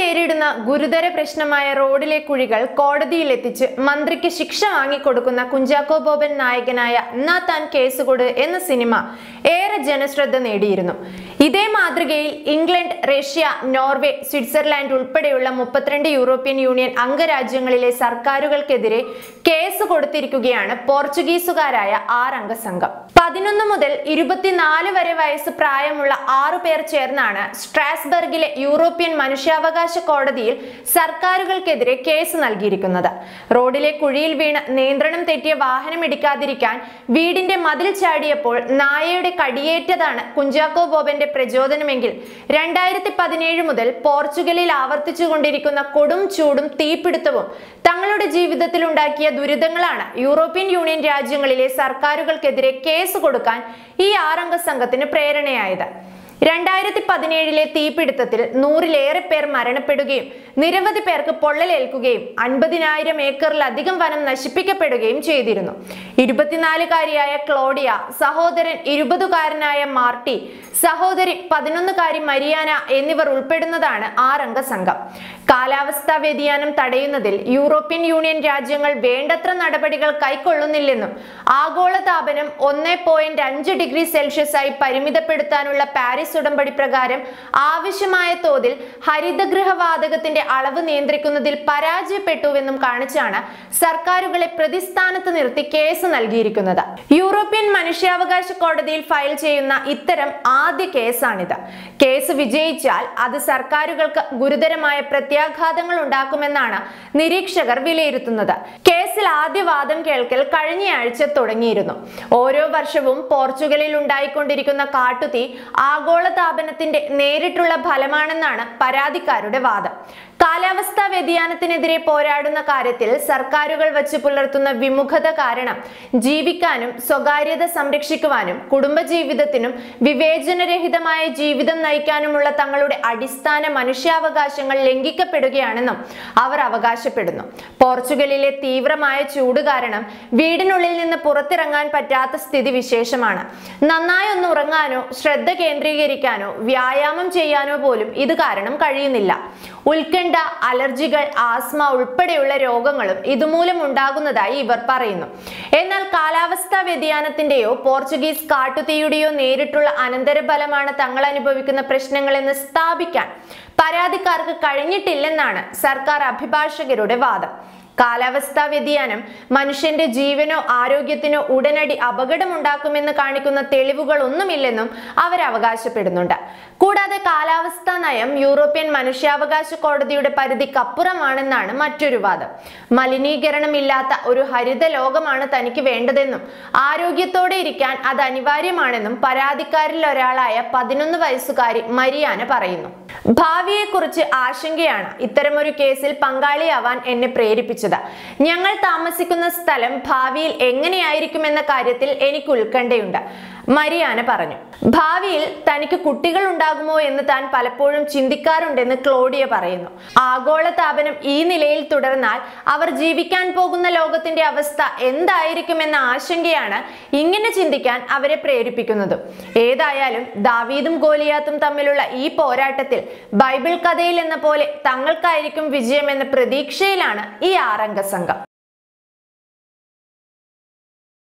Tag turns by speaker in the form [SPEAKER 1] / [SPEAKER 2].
[SPEAKER 1] നേരിടുന്ന ഗുരുതര പ്രശ്നമായ റോഡിലെ കുഴികൾ കോടതിയിലെത്തിച്ച് മന്ത്രിക്ക് ശിക്ഷ വാങ്ങിക്കൊടുക്കുന്ന കുഞ്ചാക്കോ ബോബൻ നായകനായ എന്നാ താൻ കേസ് കൊടു എന്ന സിനിമ ഏറെ ജനശ്രദ്ധ നേടിയിരുന്നു ഇതേ മാതൃകയിൽ ഇംഗ്ലണ്ട് റഷ്യ നോർവേ സ്വിറ്റ്സർലാൻഡ് ഉൾപ്പെടെയുള്ള മുപ്പത്തിരണ്ട് യൂറോപ്യൻ യൂണിയൻ അംഗരാജ്യങ്ങളിലെ സർക്കാരുകൾക്കെതിരെ കേസ് കൊടുത്തിരിക്കുകയാണ് പോർച്ചുഗീസുകാരായ ആറംഗ സംഘം പതിനൊന്ന് മുതൽ ഇരുപത്തിനാല് വരെ വയസ്സ് പ്രായമുള്ള ആറു പേർ ചേർന്നാണ് സ്ട്രാസ്ബർഗിലെ യൂറോപ്യൻ മനുഷ്യാവകാശ കോടതിയിൽ സർക്കാരുകൾക്കെതിരെ കേസ് നൽകിയിരിക്കുന്നത് റോഡിലെ കുഴിയിൽ വീണ് നിയന്ത്രണം തെറ്റിയ വാഹനം ഇടിക്കാതിരിക്കാൻ വീടിന്റെ മതിൽ ചാടിയപ്പോൾ നായയുടെ കടിയേറ്റതാണ് കുഞ്ചാക്കോ ബോബന്റെ പ്രചോദനമെങ്കിൽ രണ്ടായിരത്തി പതിനേഴ് മുതൽ പോർച്ചുഗലിൽ ആവർത്തിച്ചുകൊണ്ടിരിക്കുന്ന കൊടും ചൂടും തീപിടുത്തവും തങ്ങളുടെ ജീവിതത്തിൽ ഉണ്ടാക്കിയ ദുരിതങ്ങളാണ് യൂറോപ്യൻ യൂണിയൻ രാജ്യങ്ങളിലെ സർക്കാരുകൾക്കെതിരെ കേസ് കൊടുക്കാൻ ഈ ആറംഗ സംഘത്തിന് പ്രേരണയായത് രണ്ടായിരത്തി പതിനേഴിലെ തീപിടുത്തത്തിൽ നൂറിലേറെ പേർ മരണപ്പെടുകയും നിരവധി പേർക്ക് പൊള്ളലേൽക്കുകയും അൻപതിനായിരം ഏക്കറിലധികം വനം നശിപ്പിക്കപ്പെടുകയും ചെയ്തിരുന്നു ഇരുപത്തിനാലുകാരിയായ ക്ലോഡിയ സഹോദരൻ ഇരുപതുകാരനായ മാർട്ടി സഹോദരി പതിനൊന്നുകാരി മരിയാന എന്നിവർ ഉൾപ്പെടുന്നതാണ് ആറംഗ സംഘം കാലാവസ്ഥാ വ്യതിയാനം തടയുന്നതിൽ യൂറോപ്യൻ യൂണിയൻ രാജ്യങ്ങൾ വേണ്ടത്ര നടപടികൾ കൈക്കൊള്ളുന്നില്ലെന്നും ആഗോളതാപനം ഒന്ന് പോയിന്റ് അഞ്ച് ഡിഗ്രി സെൽഷ്യസ് ആയി പരിമിതപ്പെടുത്താനുള്ള പാരീസ് ഉടമ്പടി പ്രകാരം ആവശ്യമായ തോതിൽ ഹരിതഗൃഹവാതകത്തിന്റെ അളവ് നിയന്ത്രിക്കുന്നതിൽ പരാജയപ്പെട്ടുവെന്നും കാണിച്ചാണ് സർക്കാരുകളെ പ്രതിസ്ഥാനത്ത് നിർത്തി കേസ് നൽകിയിരിക്കുന്നത് യൂറോപ്യൻ മനുഷ്യാവകാശ കോടതിയിൽ ഫയൽ ചെയ്യുന്ന ഇത്തരം ആദ്യ കേസാണിത് കേസ് വിജയിച്ചാൽ അത് സർക്കാരുകൾക്ക് ഗുരുതരമായ പ്രത്യാഘാതങ്ങൾ ഉണ്ടാക്കുമെന്നാണ് നിരീക്ഷകർ വിലയിരുത്തുന്നത് കേസിൽ ആദ്യ വാദം കേൾക്കൽ കഴിഞ്ഞയാഴ്ച തുടങ്ങിയിരുന്നു ഓരോ വർഷവും പോർച്ചുഗലിൽ ഉണ്ടായിക്കൊണ്ടിരിക്കുന്ന കാട്ടുതീ ആഗോളതാപനത്തിന്റെ നേരിട്ടുള്ള ഫലമാണെന്നാണ് പരാതിക്കാരുടെ വാദം കാലാവസ്ഥാ വ്യതിയാനത്തിനെതിരെ പോരാടുന്ന കാര്യത്തിൽ സർക്കാരുകൾ വച്ച് പുലർത്തുന്ന വിമുഖത കാരണം ജീവിക്കാനും സ്വകാര്യത സംരക്ഷിക്കുവാനും കുടുംബജീവിതത്തിനും വിവേചനരഹിതമായ ജീവിതം നയിക്കാനുമുള്ള തങ്ങളുടെ അടിസ്ഥാന മനുഷ്യാവകാശങ്ങൾ ലംഘിക്കപ്പെടുകയാണെന്നും അവർ അവകാശപ്പെടുന്നു പോർച്ചുഗലിലെ തീവ്രമായ ചൂട് കാരണം വീടിനുള്ളിൽ നിന്ന് പുറത്തിറങ്ങാൻ പറ്റാത്ത സ്ഥിതി വിശേഷമാണ് നന്നായി ഒന്ന് ഉറങ്ങാനോ ശ്രദ്ധ കേന്ദ്രീകരിക്കാനോ വ്യായാമം ചെയ്യാനോ പോലും ഇത് കാരണം കഴിയുന്നില്ല ഉത്കണ്ഠ അലർജികൾ ആസ്മ ഉൾപ്പെടെയുള്ള രോഗങ്ങളും ഇതുമൂലം ഉണ്ടാകുന്നതായി ഇവർ പറയുന്നു എന്നാൽ കാലാവസ്ഥാ വ്യതിയാനത്തിന്റെയോ പോർച്ചുഗീസ് കാട്ടുതീയുടെയോ നേരിട്ടുള്ള അനന്തരഫലമാണ് തങ്ങൾ അനുഭവിക്കുന്ന പ്രശ്നങ്ങളെന്ന് സ്ഥാപിക്കാൻ പരാതിക്കാർക്ക് കഴിഞ്ഞിട്ടില്ലെന്നാണ് സർക്കാർ അഭിഭാഷകരുടെ വാദം കാലാവസ്ഥാ വ്യതിയാനം മനുഷ്യന്റെ ജീവനോ ആരോഗ്യത്തിനോ ഉടനടി അപകടമുണ്ടാക്കുമെന്ന് കാണിക്കുന്ന തെളിവുകൾ ഒന്നുമില്ലെന്നും അവർ അവകാശപ്പെടുന്നുണ്ട് കൂടാതെ കാലാവസ്ഥാ നയം യൂറോപ്യൻ മനുഷ്യാവകാശ കോടതിയുടെ പരിധിക്കപ്പുറമാണെന്നാണ് മറ്റൊരു വാദം മലിനീകരണമില്ലാത്ത ഒരു ഹരിത ലോകമാണ് തനിക്ക് വേണ്ടതെന്നും ആരോഗ്യത്തോടെ ഇരിക്കാൻ അത് അനിവാര്യമാണെന്നും പരാതിക്കാരിൽ ഒരാളായ പതിനൊന്ന് വയസ്സുകാരി മരിയാന പറയുന്നു ഭാവിയെക്കുറിച്ച് ആശങ്കയാണ് ഇത്തരമൊരു കേസിൽ പങ്കാളിയാവാൻ എന്നെ പ്രേരിപ്പിച്ചത് ഞങ്ങൾ താമസിക്കുന്ന സ്ഥലം ഭാവിയിൽ എങ്ങനെയായിരിക്കുമെന്ന കാര്യത്തിൽ എനിക്ക് ഉത്കണ്ഠയുണ്ട് മരിയാന പറഞ്ഞു ഭാവിയിൽ തനിക്ക് കുട്ടികൾ ഉണ്ടാകുമോ എന്ന് താൻ പലപ്പോഴും ചിന്തിക്കാറുണ്ടെന്ന് ക്ലോഡിയ പറയുന്നു ആഗോളതാപനം ഈ നിലയിൽ തുടർന്നാൽ അവർ ജീവിക്കാൻ പോകുന്ന ലോകത്തിന്റെ അവസ്ഥ എന്തായിരിക്കുമെന്ന ആശങ്കയാണ് ഇങ്ങനെ ചിന്തിക്കാൻ അവരെ പ്രേരിപ്പിക്കുന്നത് ഏതായാലും ദാവീദും ഗോലിയാത്തും തമ്മിലുള്ള ഈ പോരാട്ടത്തിൽ ബൈബിൾ കഥയിൽ എന്ന പോലെ തങ്ങൾക്കായിരിക്കും വിജയമെന്ന പ്രതീക്ഷയിലാണ് ഈ ആറംഗ സംഘം